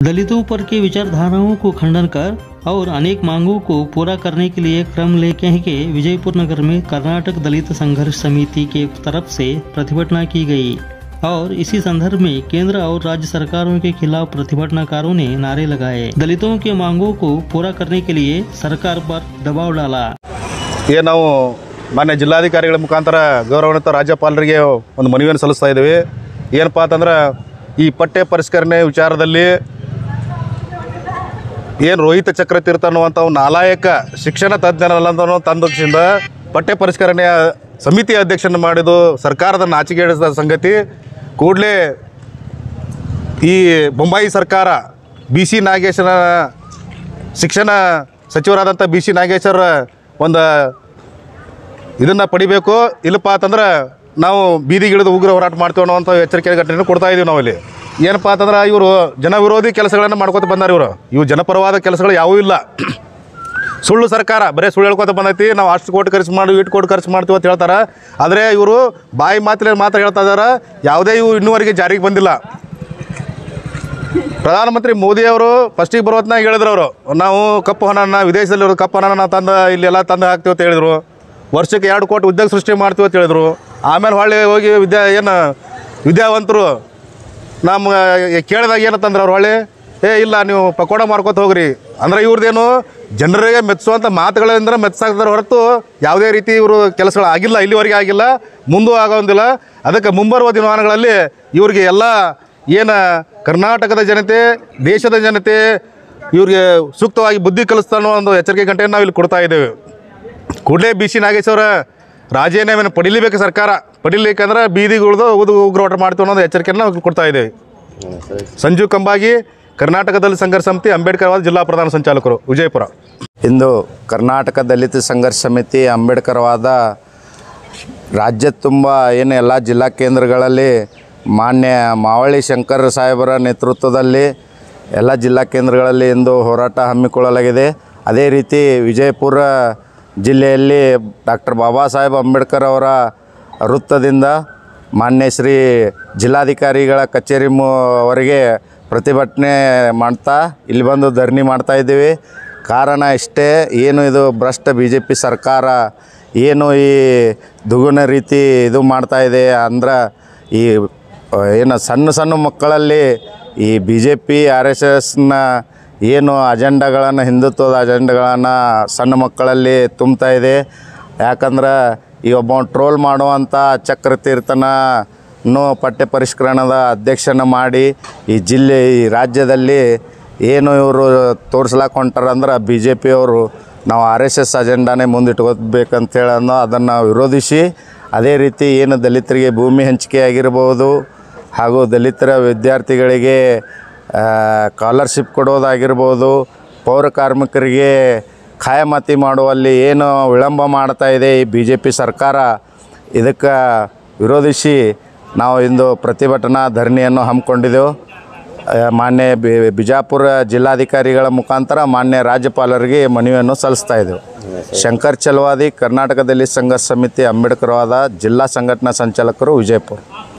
दलितों पर की विचारधाराओं को खंडन कर और अनेक मांगों को पूरा करने के लिए क्रम लेके के विजयपुर नगर में कर्नाटक दलित संघर्ष समिति के तरफ से प्रतिभटना की गई और इसी संदर्भ में केंद्र और राज्य सरकारों के खिलाफ प्रतिभटनाकारों ने नारे लगाए दलितों के मांगों को पूरा करने के लिए सरकार पर दबाव डाला ಏನು ನಾವು ಮಾನ್ಯ ಜಿಲ್ಲಾಧಿಕಾರಿಗಳ ಮುಖಾಂತರ ಗೌರವಾನ್ವಿತ ರಾಜ್ಯಪಾಲರಿಗೆ ಒಂದು ಮನವಿಯನ್ನು ಸಲ್ಲಿಸ್ತಾ ಇದ್ದೀವಿ ಏನಪ್ಪ ಅಂತಂದ್ರೆ ಈ ಪಠ್ಯ ಪರಿಷ್ಕರಣೆ ವಿಚಾರದಲ್ಲಿ ಏನು ರೋಹಿತ ಚಕ್ರತೀರ್ಥ ಅನ್ನುವಂಥ ಒಂದು ನಾಲಾಯಕ ಶಿಕ್ಷಣ ತಜ್ಞರಲ್ಲಂತನೂ ತಂದದಿಂದ ಪಠ್ಯ ಪರಿಷ್ಕರಣೆಯ ಸಮಿತಿ ಅಧ್ಯಕ್ಷನ ಮಾಡಿದ್ದು ಸರ್ಕಾರದ ನಾಚಿಕೆಡಿಸಿದ ಸಂಗತಿ ಕೂಡಲೇ ಈ ಬೊಂಬಾಯಿ ಸರ್ಕಾರ ಬಿ ಸಿ ನಾಗೇಶನ ಶಿಕ್ಷಣ ಸಚಿವರಾದಂಥ ಬಿ ಸಿ ನಾಗೇಶ್ವರ ಒಂದು ಇದನ್ನು ಪಡಿಬೇಕು ಇಲ್ಲಪ್ಪ ಅಂತಂದ್ರೆ ನಾವು ಬೀದಿಗಿಳಿದು ಉಗ್ರ ಹೋರಾಟ ಮಾಡ್ತೀವಿ ಅನ್ನೋವಂಥ ಎಚ್ಚರಿಕೆ ಘಟನೆ ಕೊಡ್ತಾ ಇದೀವಿ ನಾವಿಲ್ಲಿ ಏನಪ್ಪ ಅಂತಂದ್ರೆ ಇವರು ಜನ ವಿರೋಧಿ ಕೆಲಸಗಳನ್ನು ಮಾಡ್ಕೊತ ಬಂದಾರ ಇವರು ಇವು ಜನಪರವಾದ ಕೆಲಸಗಳು ಯಾವೂ ಇಲ್ಲ ಸುಳ್ಳು ಸರ್ಕಾರ ಬರೀ ಸುಳ್ಳು ಹೇಳ್ಕೊತ ಬಂದೈತಿ ನಾವು ಅಷ್ಟು ಕೋಟಿ ಖರ್ಚು ಮಾಡಿ ಇಟ್ಟು ಕೋಟಿ ಖರ್ಚು ಮಾಡ್ತೀವಿ ಅಂತ ಹೇಳ್ತಾರೆ ಆದರೆ ಇವರು ಬಾಯಿ ಮಾತಿನ ಮಾತ್ರ ಹೇಳ್ತಾ ಇದ್ದಾರೆ ಯಾವುದೇ ಇವು ಇನ್ನೂವರೆಗೆ ಜಾರಿಗೆ ಬಂದಿಲ್ಲ ಪ್ರಧಾನಮಂತ್ರಿ ಮೋದಿ ಅವರು ಫಸ್ಟಿಗೆ ಬರೋ ಹೊತ್ನಾಗ ಹೇಳಿದ್ರು ಅವರು ನಾವು ಕಪ್ಪು ಹಣನ ವಿದೇಶದಲ್ಲಿರೋ ಕಪ್ಪು ಹಣನ ನಾವು ತಂದು ಇಲ್ಲೆಲ್ಲ ತಂದು ಹಾಕ್ತೀವಿ ಅಂತ ಹೇಳಿದರು ವರ್ಷಕ್ಕೆ ಎರಡು ಕೋಟಿ ಉದ್ಯೋಗ ಸೃಷ್ಟಿ ಮಾಡ್ತೀವಿ ಅಂತ ಹೇಳಿದರು ಆಮೇಲೆ ಹೊಳ್ಳಿ ಹೋಗಿ ವಿದ್ಯಾ ಏನು ವಿದ್ಯಾವಂತರು ನಮ್ಮ ಕೇಳಿದಾಗ ಏನಂತಂದ್ರೆ ಅವ್ರು ಹೊಳ್ಳಿ ಏ ಇಲ್ಲ ನೀವು ಪಕೋಡ ಮಾರ್ಕೋತ ಹೋಗ್ರಿ ಅಂದ್ರೆ ಇವ್ರದ್ದೇನು ಜನರಿಗೆ ಮೆಚ್ಚುವಂಥ ಮಾತುಗಳಿಂದ ಮೆಚ್ಚಾಕ್ತಾರೆ ಹೊರತು ಯಾವುದೇ ರೀತಿ ಇವರು ಕೆಲಸಗಳು ಆಗಿಲ್ಲ ಇಲ್ಲಿವರೆಗೆ ಆಗಿಲ್ಲ ಮುಂದೂ ಆಗೋದಿಲ್ಲ ಅದಕ್ಕೆ ಮುಂಬರುವ ದಿನಮಾನಗಳಲ್ಲಿ ಇವ್ರಿಗೆ ಎಲ್ಲ ಏನು ಕರ್ನಾಟಕದ ಜನತೆ ದೇಶದ ಜನತೆ ಇವ್ರಿಗೆ ಸೂಕ್ತವಾಗಿ ಬುದ್ಧಿ ಕಲಿಸ್ತಾ ಅನ್ನೋ ಒಂದು ಎಚ್ಚರಿಕೆ ಗಂಟೆಯನ್ನು ನಾವು ಇಲ್ಲಿ ಕೊಡ್ತಾ ಇದ್ದೇವೆ ಕೂಡಲೇ ಬಿ ಸಿ ನಾಗೇಶ್ವರ ರಾಜೀನಾಮೆಯನ್ನು ಪಡಿಲೇಬೇಕು ಸರ್ಕಾರ ಪಡಿಲಿಕ್ಕಂದ್ರೆ ಬೀದಿಗುಳ್ದು ಉದು ಉಗ್ರ ಹೋರಾಟ ಮಾಡ್ತೀವಿ ಅನ್ನೋದು ಎಚ್ಚರಿಕೆಯನ್ನು ನಾವು ಕೊಡ್ತಾ ಇದ್ದೇವೆ ಸಂಜೀವ್ ಕಂಬಾಗಿ ಕರ್ನಾಟಕದಲ್ಲಿ ಸಂಘರ್ಷ ಸಮಿತಿ ಅಂಬೇಡ್ಕರ್ವಾದ ಜಿಲ್ಲಾ ಪ್ರಧಾನ ಸಂಚಾಲಕರು ವಿಜಯಪುರ ಇಂದು ಕರ್ನಾಟಕ ದಲಿತ ಸಂಘರ್ಷ ಸಮಿತಿ ಅಂಬೇಡ್ಕರ್ವಾದ ರಾಜ್ಯ ತುಂಬ ಏನು ಎಲ್ಲ ಜಿಲ್ಲಾ ಕೇಂದ್ರಗಳಲ್ಲಿ ಮಾನ್ಯ ಮಾವಳ್ಳಿ ಶಂಕರ್ ಸಾಹೇಬರ ನೇತೃತ್ವದಲ್ಲಿ ಎಲ್ಲ ಜಿಲ್ಲಾ ಕೇಂದ್ರಗಳಲ್ಲಿ ಇಂದು ಹೋರಾಟ ಹಮ್ಮಿಕೊಳ್ಳಲಾಗಿದೆ ಅದೇ ರೀತಿ ವಿಜಯಪುರ ಜಿಲ್ಲೆಯಲ್ಲಿ ಡಾಕ್ಟರ್ ಬಾಬಾ ಸಾಹೇಬ್ ಅಂಬೇಡ್ಕರ್ ಅವರ ವೃತ್ತದಿಂದ ಮಾನ್ಯ ಶ್ರೀ ಜಿಲ್ಲಾಧಿಕಾರಿಗಳ ಕಚೇರಿ ಮು ವರೆಗೆ ಪ್ರತಿಭಟನೆ ಮಾಡ್ತಾ ಇಲ್ಲಿ ಬಂದು ಧರಣಿ ಮಾಡ್ತಾ ಇದ್ದೀವಿ ಕಾರಣ ಇಷ್ಟೇ ಏನು ಇದು ಭ್ರಷ್ಟ ಬಿ ಜೆ ಪಿ ಸರ್ಕಾರ ಏನು ಈ ದುಗುನ ರೀತಿ ಇದು ಮಾಡ್ತಾ ಇದೆ ಅಂದ್ರೆ ಈ ಆ, ಏನು ಸಣ್ಣ ಸಣ್ಣ ಮಕ್ಕಳಲ್ಲಿ ಈ B J P R S ಎಸ್ನ ಏನು ಅಜೆಂಡಾಗಳನ್ನು ಹಿಂದುತ್ವದ ಅಜೆಂಡಗಳನ್ನು ಸಣ್ಣ ಮಕ್ಕಳಲ್ಲಿ ತುಂಬ್ತಾ ಇದೆ ಯಾಕಂದ್ರೆ ಈ ಒಬ್ಬ ಟ್ರೋಲ್ ಮಾಡುವಂಥ ಚಕ್ರತೀರ್ಥನನ್ನು ಪಠ್ಯ ಪರಿಷ್ಕರಣದ ಅಧ್ಯಕ್ಷನ ಮಾಡಿ ಈ ಜಿಲ್ಲೆ ಈ ರಾಜ್ಯದಲ್ಲಿ ಏನು ಇವರು ತೋರಿಸ್ಲಾಕ ಹೊಂಟಾರಂದ್ರೆ ಬಿ ಜೆ ಪಿಯವರು ನಾವು ಆರ್ ಎಸ್ ಎಸ್ ಅಜೆಂಡಾನೇ ಮುಂದಿಟ್ಕೋಬೇಕಂತೇಳಿ ಅನ್ನೋ ಅದನ್ನು ವಿರೋಧಿಸಿ ಅದೇ ರೀತಿ ಏನು ದಲಿತರಿಗೆ ಭೂಮಿ ಹಂಚಿಕೆ ಆಗಿರ್ಬೋದು ಹಾಗೂ ದಲಿತರ ವಿದ್ಯಾರ್ಥಿಗಳಿಗೆ ಸ್ಕಾಲರ್ಶಿಪ್ ಕೊಡೋದಾಗಿರ್ಬೋದು ಪೌರ ಕಾರ್ಮಿಕರಿಗೆ ಖಾಯಮಾತಿ ಮಾಡುವಲ್ಲಿ ಏನು ವಿಳಂಬ ಮಾಡ್ತಾ ಇದೆ ಈ ಬಿ ಜೆ ಪಿ ಸರ್ಕಾರ ಇದಕ್ಕೆ ವಿರೋಧಿಸಿ ನಾವು ಇಂದು ಪ್ರತಿಭಟನಾ ಧರಣಿಯನ್ನು ಹಮ್ಮಿಕೊಂಡಿದ್ದೆವು ಆ, ಮಾನ್ಯ ಬಿ ಬಿಜಾಪುರ ಜಿಲ್ಲಾಧಿಕಾರಿಗಳ ಮುಖಾಂತರ ಮಾನ್ಯ ರಾಜ್ಯಪಾಲರಿಗೆ ಮನವಿಯನ್ನು ಸಲ್ಲಿಸ್ತಾ ಇದ್ದೆವು ಶಂಕರ್ ಚಲವಾದಿ ಕರ್ನಾಟಕದಲ್ಲಿ ಸಂಘರ್ಷ ಸಮಿತಿ ಅಂಬೇಡ್ಕರ್ವಾದ ಜಿಲ್ಲಾ ಸಂಘಟನಾ ಸಂಚಾಲಕರು ವಿಜಯಪುರ